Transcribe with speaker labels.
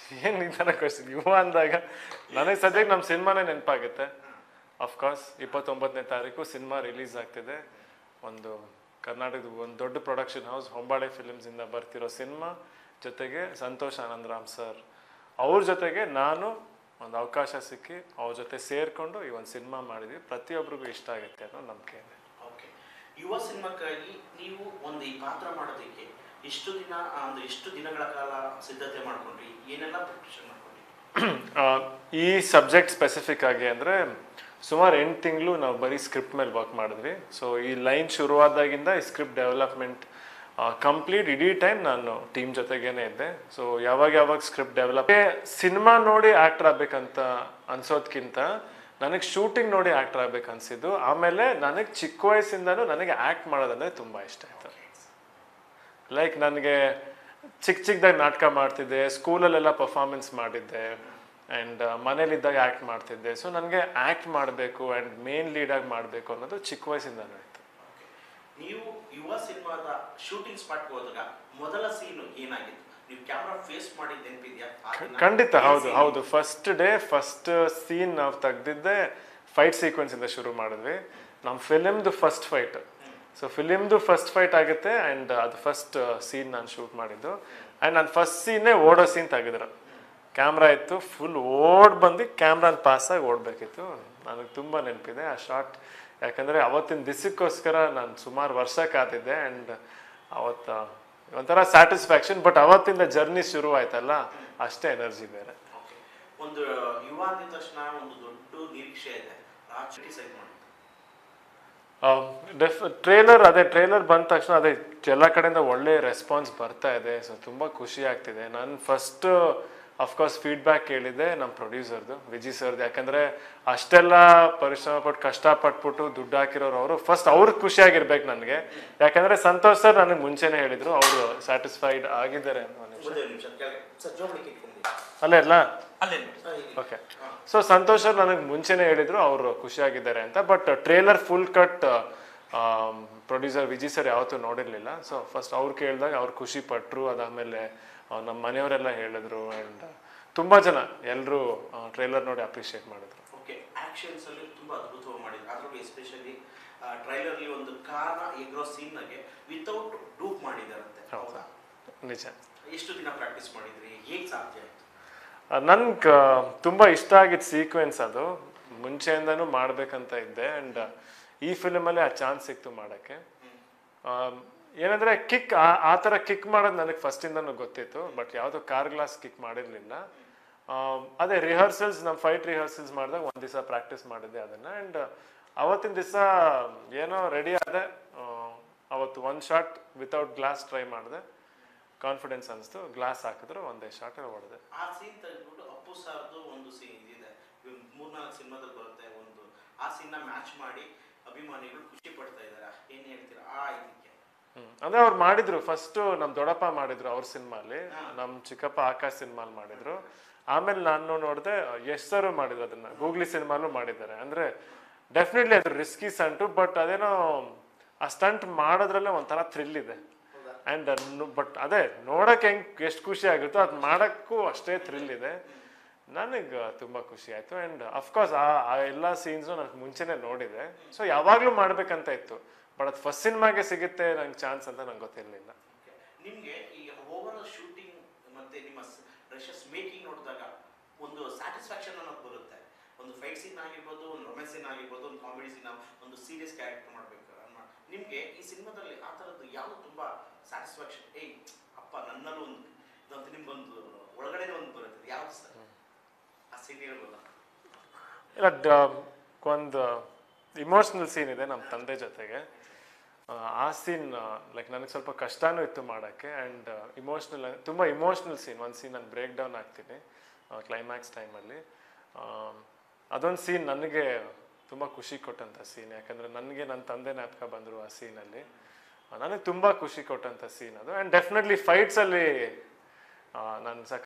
Speaker 1: ಏನು ಈ ಥರ ಕ್ವಶನ್ ಯುವ ಅಂದಾಗ ನನಗೆ ಸದ್ಯಕ್ಕೆ ನಮ್ಮ ಸಿನಿಮಾನೇ ನೆನಪಾಗುತ್ತೆ ಅಫ್ಕೋರ್ಸ್ ಇಪ್ಪತ್ತೊಂಬತ್ತನೇ ತಾರೀಕು ಸಿನಿಮಾ ರಿಲೀಸ್ ಆಗ್ತಿದೆ ಒಂದು ಕರ್ನಾಟಕದ ಒಂದು ದೊಡ್ಡ ಪ್ರೊಡಕ್ಷನ್ ಹೌಸ್ ಹೊಂಬಾಳೆ ಫಿಲಿಮ್ಸಿಂದ ಬರ್ತಿರೋ ಸಿನಿಮಾ ಜೊತೆಗೆ ಸಂತೋಷ್ ಆನಂದರಾಮ್ ಸರ್ ಅವ್ರ ಜೊತೆಗೆ ನಾನು ಒಂದು ಅವಕಾಶ ಸಿಕ್ಕಿ ಅವ್ರ ಜೊತೆ ಸೇರಿಕೊಂಡು ಈ ಒಂದು ಸಿನಿಮಾ ಮಾಡಿದ್ವಿ ಪ್ರತಿಯೊಬ್ಬರಿಗೂ ಇಷ್ಟ ಆಗುತ್ತೆ ಅನ್ನೋ ನಂಬಿಕೆ ಇದೆ
Speaker 2: ಓಕೆ ಯುವ ಸಿನಿಮಾಕ್ಕಾಗಿ ನೀವು ಒಂದು ಈ ಪಾತ್ರ ಮಾಡೋದಕ್ಕೆ ಎಷ್ಟು ದಿನ ಅಂದ್ರೆ ಎಷ್ಟು ದಿನಗಳ ಕಾಲ ಸಿದ್ಧತೆ ಮಾಡ್ಕೊಂಡ್ರಿ ಏನೆಲ್ಲ ಪ್ರಿಪ್ರೇಷನ್ ಮಾಡ್ಕೊಂಡ್ರಿ
Speaker 1: ಆ, ಈ ಸಬ್ಜೆಕ್ಟ್ ಸ್ಪೆಸಿಫಿಕ್ ಆಗಿ ಅಂದರೆ ಸುಮಾರು ಎಂಟು ತಿಂಗಳು ನಾವು ಬರೀ ಸ್ಕ್ರಿಪ್ಟ್ ಮೇಲೆ ವರ್ಕ್ ಮಾಡಿದ್ವಿ ಸೊ ಈ ಲೈನ್ ಶುರುವಾದಾಗಿಂದ ಈ ಸ್ಕ್ರಿಪ್ಟ್ ಡೆವಲಪ್ಮೆಂಟ್ ಕಂಪ್ಲೀಟ್ ಇಡೀ ಟೈಮ್ ನಾನು ಟೀಮ್ ಜೊತೆಗೇನೆ ಇದ್ದೆ ಸೊ ಯಾವಾಗ ಯಾವಾಗ ಸ್ಕ್ರಿಪ್ಟ್ ಡೆವಲಪ್ ಸಿನಿಮಾ ನೋಡಿ ಆ್ಯಕ್ಟರ್ ಆಗ್ಬೇಕಂತ ಅನ್ಸೋದ್ಕಿಂತ ನನಗೆ ಶೂಟಿಂಗ್ ನೋಡಿ ಆ್ಯಕ್ಟರ್ ಆಗ್ಬೇಕು ಅನ್ಸಿದ್ದು ಆಮೇಲೆ ನನಗೆ ಚಿಕ್ಕ ವಯಸ್ಸಿಂದನೂ ನನಗೆ ಆ್ಯಕ್ಟ್ ಮಾಡೋದಂದ್ರೆ ತುಂಬ ಇಷ್ಟ ಆಯಿತು ಲೈಕ್ ನನಗೆ ಚಿಕ್ಕ ಚಿಕ್ಕದಾಗಿ ನಾಟಕ ಮಾಡ್ತಿದ್ದೆ ಸ್ಕೂಲಲ್ಲೆಲ್ಲ ಪರ್ಫಾರ್ಮೆನ್ಸ್ ಮಾಡಿದ್ದೆ ಆ್ಯಂಡ್ ಮನೇಲಿದ್ದಾಗ ಆ್ಯಕ್ಟ್ ಮಾಡ್ತಿದ್ದೆ ಸೊ ನನಗೆ ಆ್ಯಕ್ಟ್ ಮಾಡಬೇಕು ಆ್ಯಂಡ್ ಮೇನ್ ಲೀಡಾಗಿ ಮಾಡಬೇಕು ಅನ್ನೋದು ಚಿಕ್ಕ ವಯಸ್ಸಿಂದನೂ ಇತ್ತು
Speaker 2: ನೀವು ಯುವ ಸಿನಿಮಾದ ಶೂಟಿಂಗ್ ಸ್ಪಾಟ್ಗೆ ಹೋದಾಗ ಮೊದಲ ಸೀನ್ ಏನಾಗಿತ್ತು ನೀವು ಕ್ಯಾಮ್ರಾ ಫೇಸ್ ಮಾಡಿ ನೆನಪಿದ್ಯಾ ಆ ದಿನ?
Speaker 1: ಖಂಡಿತ
Speaker 2: ಏನ್
Speaker 1: ಹೌದು
Speaker 2: scene?
Speaker 1: ಹೌದು ಫಸ್ಟ್ ಡೇ ಫಸ್ಟ್ ಸೀನ್ ನಾವು ತೆಗ್ದಿದ್ದೆ ಫೈಟ್ ಸೀಕ್ವೆನ್ಸಿಂದ ಶುರು ಮಾಡಿದ್ವಿ ನಮ್ಮ ಫಿಲಿಮ್ದು ಫಸ್ಟ್ ಫೈಟ್ ಸೊ ಫಿಲಿಮ್ದು ಫಸ್ಟ್ ಫೈಟ್ ಆಗುತ್ತೆ ಆ್ಯಂಡ್ ಅದು ಫಸ್ಟ್ ಸೀನ್ ನಾನು ಶೂಟ್ ಮಾಡಿದ್ದು ಆ್ಯಂಡ್ ನಾನು ಫಸ್ಟ್ ಸೀನೇ ಓಡೋ ಸೀನ್ ತೆಗೆದ್ರು ಕ್ಯಾಮ್ರಾ ಇತ್ತು ಫುಲ್ ಓಡ್ ಬಂದು ಕ್ಯಾಮ್ರಾನ ಪಾಸಾಗಿ ಓಡಬೇಕಿತ್ತು ನನಗೆ ತುಂಬ ನೆನಪಿದೆ ಆ ಶಾಟ್ ಯಾಕಂದರೆ ಅವತ್ತಿನ ದಿಸಕ್ಕೋಸ್ಕರ ನಾನು ಸುಮಾರು ವರ್ಷ ಕಾತಿದ್ದೆ ಆ್ಯಂಡ್ ಅವತ್ತು ಒಂಥರ ಸ್ಯಾಟಿಸ್ಫ್ಯಾಕ್ಷನ್ ಬಟ್ ಅವತ್ತಿಂದ ಜರ್ನಿ ಶುರು ಆಯ್ತಲ್ಲ ಅಷ್ಟೇ ಎನರ್ಜಿ ಬೇರೆ
Speaker 2: Okay. ಒಂದು ಯುವ ಅಂದಿದ ತಕ್ಷಣ ಒಂದು ದೊಡ್ಡ ನಿರೀಕ್ಷೆ ಇದೆ ರಾಜ್ ಡಿಸೈಡ್ ಮಾಡಿ
Speaker 1: ಡೆಫ್ ಟ್ರೇಲರ್ ಅದೇ ಟ್ರೇಲರ್ ಬಂದ ತಕ್ಷಣ ಅದೇ ಎಲ್ಲ ಕಡೆಯಿಂದ ಒಳ್ಳೆ ರೆಸ್ಪಾನ್ಸ್ ಬರ್ತಾ ಇದೆ ಸೊ ತುಂಬ ಖುಷಿ ಆಗ್ತಿದೆ ನಾನು ಫಸ್ಟ್ ಅಫ್ಕೋರ್ಸ್ ಫೀಡ್ಬ್ಯಾಕ್ ಕೇಳಿದ್ದೆ ನಮ್ಮ ಪ್ರೊಡ್ಯೂಸರ್ದು ವಿಜಿ ಸರ್ದು ಯಾಕಂದರೆ ಅಷ್ಟೆಲ್ಲ ಪರಿಶ್ರಮ ಪಟ್ಟು ಕಷ್ಟಪಟ್ಬಿಟ್ಟು ದುಡ್ಡು ಹಾಕಿರೋರು ಅವರು ಫಸ್ಟ್ ಅವ್ರಿಗೆ ಖುಷಿಯಾಗಿರ್ಬೇಕು ನನಗೆ ಯಾಕಂದರೆ ಸಂತೋಷ್ ಸರ್ ನನಗೆ ಮುಂಚೆನೇ ಹೇಳಿದರು ಅವರು ಸ್ಯಾಟಿಸ್ಫೈಡ್ ಆಗಿದ್ದಾರೆ ಅನ್ನೋ ನಿಮಿಷ
Speaker 2: ಒಂದೇ ನಿಮಿಷ ಕೆಳಗೆ ಸರ್ ಜೋಬಳಿಕೆ ಇಟ್ಕೊಂಡು
Speaker 1: ಅಲ್ಲೇ ಅಲ್ಲ
Speaker 2: ಅಲ್ಲೇ
Speaker 1: ಓಕೆ ಸೊ ಸಂತೋಷ್ ಅವ್ರು ನನಗೆ ಮುಂಚೆನೇ ಹೇಳಿದ್ರು ಅವರು ಖುಷಿಯಾಗಿದ್ದಾರೆ ಅಂತ but trailer full cut producer Vijay sir ಯಾವತ್ತೂ ನೋಡಿರಲಿಲ್ಲ ಸೊ ಫಸ್ಟ್ ಅವ್ರು ಕೇಳಿದಾಗ ಅವ್ರು ಖುಷಿ ಪಟ್ಟರು ಅದಾದಮೇಲೆ ನಮ್ಮ ಮನೆಯವರೆಲ್ಲ ಹೇಳಿದ್ರು ಆ್ಯಂಡ್ ತುಂಬ ಜನ ಎಲ್ಲರೂ ಟ್ರೇಲರ್ ನೋಡಿ ಅಪ್ರಿಷಿಯೇಟ್ ಮಾಡಿದ್ರು
Speaker 2: ಓಕೆ ಆಕ್ಷನ್ಸ್ ಅಲ್ಲಿ ತುಂಬಾ ಅದ್ಭುತವಾಗಿ ಮಾಡಿದ್ರು ಅದರಲ್ಲೂ ಎಸ್ಪೆಷಲಿ ಟ್ರೈಲರ್ ಅಲ್ಲಿ ಒಂದು ಕಾರಣ ಎಗ್ರೋ ಸೀನ್ ನಾಗೆ ವಿತೌಟ್ ಡೂಪ್ ಮಾಡಿದಾರಂತೆ
Speaker 1: ಹೌದಾ ನಿಜ
Speaker 2: ಎಷ್ಟು ದಿನ ಪ್ರಾಕ್ಟೀಸ್ ಮಾಡಿದ್ರಿ ಹೇಗೆ ಸಾಧ್ಯ ಆಯ್ತು
Speaker 1: ನನ್ಗೆ ತುಂಬ ಇಷ್ಟ ಆಗಿದ್ದ ಸೀಕ್ವೆನ್ಸ್ ಅದು ಮುಂಚೆಯಿಂದನೂ ಮಾಡ್ಬೇಕಂತ ಇದ್ದೆ ಆ್ಯಂಡ್ ಈ ಫಿಲ್ಮಲ್ಲಿ ಆ ಚಾನ್ಸ್ ಸಿಕ್ತು ಮಾಡೋಕ್ಕೆ ಆಮ್, ಏನಂದ್ರೆ ಕಿಕ್ ಆ ಥರ ಕಿಕ್ ಮಾಡೋದು ನನಗೆ ಫಸ್ಟಿಂದನೂ ಗೊತ್ತಿತ್ತು ಬಟ್ ಯಾವುದೋ ಕಾರ್ ಗ್ಲಾಸ್ ಕಿಕ್ ಮಾಡಿರಲಿಲ್ಲ ಅದೇ ರಿಹರ್ಸಲ್ಸ್ ನಮ್ಮ ಫೈಟ್ ರಿಹರ್ಸಲ್ಸ್ ಮಾಡಿದಾಗ ಒಂದು ದಿವಸ ಪ್ರಾಕ್ಟೀಸ್ ಮಾಡಿದ್ದೆ ಅದನ್ನು ಆ್ಯಂಡ್ ಅವತ್ತಿನ ದಿವಸ ಏನೋ ರೆಡಿ ಆದೆ ಆ, ಅವತ್ತು ಒಂದು ಶಾಟ್ ವಿತೌಟ್ ಗ್ಲಾಸ್ ಟ್ರೈ ಮಾಡಿದೆ ಕಾನ್ಫಿಡೆನ್ಸ್ ಅನಿಸ್ತು ಗ್ಲಾಸ್ ಹಾಕಿದ್ರು ಒಂದೇ ಶಾಟ್ ಹೊಡೆದೆ
Speaker 2: ಆ ಸೀನ್ ತೆಗೆದ್ಬಿಟ್ಟು ಅಪ್ಪು ಸರ್ದು ಒಂದು ಸೀನ್ ಇದಿದೆ ಇವ್ ಮೂರ್ನಾಲ್ಕು ಸಿನಿಮಾದಲ್ಲಿ ಬರುತ್ತೆ ಒಂದು ಆ ಸೀನ್ನ ಮ್ಯಾಚ್ ಮಾಡಿ ಅಭಿಮಾನಿಗಳು ಖುಷಿ ಪಡ್ತಾ ಇದಾರೆ ಏನ್ ಹೇಳ್ತೀರಾ ಆ ಇದಕ್ಕೆ
Speaker 1: ಹ್ಮ್. ಅಂದ್ರೆ ಅವ್ರು ಮಾಡಿದ್ರು ಫಸ್ಟ್ ನಮ್ ದೊಡ್ಡಪ್ಪ ಮಾಡಿದ್ರು ಅವ್ರ ಸಿನಿಮಾಲಿ ನಮ್ ಚಿಕ್ಕಪ್ಪ ಆಕಾಶ್ ಸಿನಿಮಾಲ್ ಮಾಡಿದ್ರು ಆಮೇಲೆ ನಾನು ನೋಡಿದೆ ಯಶ್ ಸರ್ ಮಾಡಿದ್ರು ಅದನ್ನ ಗೂಗ್ಲಿ ಸಿನಿಮಾಲು ಮಾಡಿದ್ದಾರೆ ಅಂದ್ರೆ ಡೆಫಿನೆಟ್ಲಿ ಅದು ರಿಸ್ಕಿ ಸ್ಟಂಟು ಬಟ್ ಅದೇನೋ ಆ ಸ್ಟಂಟ್ ಮಾಡೋದ್ರಲ್ಲೇ ಒಂಥರ ಥ್ರಿಲ್ ಇದೆ ಅಂಡ್ ಬಟ್ ಅದೇ ನೋಡಕ್ ಹೆಂಗ್ ಎಷ್ಟು ಖುಷಿ ಆಗುತ್ತೋ ಅದು ಮಾಡಕ್ಕೂ ಅಷ್ಟೇ ಥ್ರಿಲ್ ಇದೆ ನನಗೆ ತುಂಬ ಖುಷಿ ಆಯಿತು ಆ್ಯಂಡ್ ಅಫ್ಕೋರ್ಸ್ ಆ ಆ ಎಲ್ಲ ಸೀನ್ಸು ನನಗೆ ಮುಂಚೆನೇ ನೋಡಿದೆ ಸೊ ಯಾವಾಗಲೂ ಮಾಡ್ಬೇಕಂತ ಇತ್ತು ಬಟ್ ಅದು ಫಸ್ಟ್ ಸಿನಿಮಾಗೆ ಸಿಗುತ್ತೆ ನಂಗೆ ಚಾನ್ಸ್ ಅಂತ ನಂಗೆ ಗೊತ್ತಿರಲಿಲ್ಲ
Speaker 2: ನಿಮ್ಗೆ ಈ ಓವರ್ ಶೂಟಿಂಗ್ ಮತ್ತೆ ನಿಮ್ಮ ರೆಷಸ್ ಮೇಕಿಂಗ್ ನೋಡಿದಾಗ ಒಂದು ಸ್ಯಾಟಿಸ್ಫ್ಯಾಕ್ಷನ್ ಅನ್ನೋದು ಬರುತ್ತೆ ಒಂದು ಫೈಟ್ ಸೀನ್ ಆಗಿರ್ಬೋದು ಒಂದು ರೊಮ್ಯಾನ್ಸ್ ಸೀನ್ ಆಗಿರ್ಬೋದು ಒಂದು ಕಾಮಿಡಿ ಸೀನ್ ಒಂದು ಸೀರಿಯಸ್ ಕ್ಯಾರೆಕ್ಟರ್ ಮಾಡಬೇಕು ನಿಮ್ಗೆ ಈ ಸಿನಿಮಾದಲ್ಲಿ ಆ ಥರದ್ದು ಯಾವುದು ತುಂಬಾ ಸ್ಯಾಟಿಸ್ಫ್ಯಾಕ್ಷನ್ ಏಯ್ ಅಪ್ಪ ನನ್ನಲ್ಲೂ ಒಂದು ಇದಂತ ನಿಮ್ಗೊಂದು ಒಳಗಡೆನೇ ಒಂದು ಬರುತ್ತೆ ಯಾವ್ದು ಸರ್ ಆ ಸೀನ್ ಹೇಳ್ಬೋದಾ
Speaker 1: ಇಲ್ಲ ಡ- ಒಂದು ಇಮೋಷ್ನಲ್ ಸೀನ್ ಇದೆ ನಮ್ಮ ತಂದೆ ಜೊತೆಗೆ ಆ, ಆ ಸೀನ್ ಲೈಕ್ ನನಗೆ ಸ್ವಲ್ಪ ಕಷ್ಟನೂ ಇತ್ತು ಮಾಡೋಕ್ಕೆ ಆ್ಯಂಡ್ ಇಮೋಷ್ನಲ್ ತುಂಬ ಇಮೋಷ್ನಲ್ ಸೀನ್ ಒಂದು ಸೀನ್ ನಾನು ಬ್ರೇಕ್ ಡೌನ್ ಆಗ್ತೀನಿ ಕ್ಲೈಮ್ಯಾಕ್ಸ್ ಟೈಮಲ್ಲಿ ಅದೊಂದು ಸೀನ್ ನನಗೆ ತುಂಬ ಖುಷಿ ಕೊಟ್ಟಂಥ ಸೀನ್ ಯಾಕಂದರೆ ನನಗೆ ನನ್ನ ತಂದೆ ಜ್ಞಾಪಕ ಬಂದರು ಆ ಸೀನಲ್ಲಿ ನನಗೆ ತುಂಬ ಖುಷಿ ಕೊಟ್ಟಂಥ ಸೀನ್ ಅದು ಆ್ಯಂಡ್ ಡೆಫಿನೆಟ್ಲಿ ಫೈಟ್ಸಲ್ಲಿ ನಾನು ಸಕ್